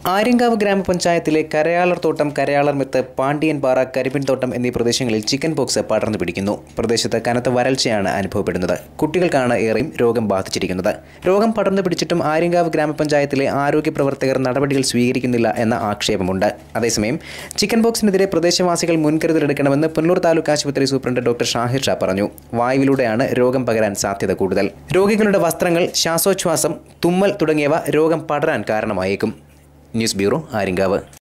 ആര്യങ്കാവ് ഗ്രാമപഞ്ചായത്തിലെ കരയാളർ തോട്ടം കരയാളർ മെത്ത് പാണ്ടിയൻപാറ കരിപ്പിൻതോട്ടം എന്നീ പ്രദേശങ്ങളിൽ ചിക്കൻ പോക്സ് പടർന്നു പിടിക്കുന്നു പ്രദേശത്ത് കനത്ത വരൾച്ചയാണ് അനുഭവപ്പെടുന്നത് കുട്ടികൾക്കാണ് ഏറെയും രോഗം ബാധിച്ചിരിക്കുന്നത് രോഗം പടർന്നു പിടിച്ചിട്ടും ആര്യങ്കാവ് ഗ്രാമപഞ്ചായത്തിലെ ആരോഗ്യ പ്രവർത്തകർ നടപടികൾ സ്വീകരിക്കുന്നില്ല എന്ന ആക്ഷേപമുണ്ട് അതേസമയം ചിക്കൻ പോക്സിനെതിരെ പ്രദേശവാസികൾ മുൻകരുതലെടുക്കണമെന്ന് പുനലൂർ താലൂക്ക് ആശുപത്രി സൂപ്രണ്ട് ഡോക്ടർ ഷാഹിർ ഷാ പറഞ്ഞു വായുവിലൂടെയാണ് രോഗം പകരാൻ സാധ്യത കൂടുതൽ രോഗികളുടെ വസ്ത്രങ്ങൾ ശ്വാസോച്ഛ്വാസം തുമ്മൽ തുടങ്ങിയവ രോഗം പടരാൻ കാരണമായേക്കും ന്യൂസ് ബ്യൂറോ ആര്യങ്കാവ്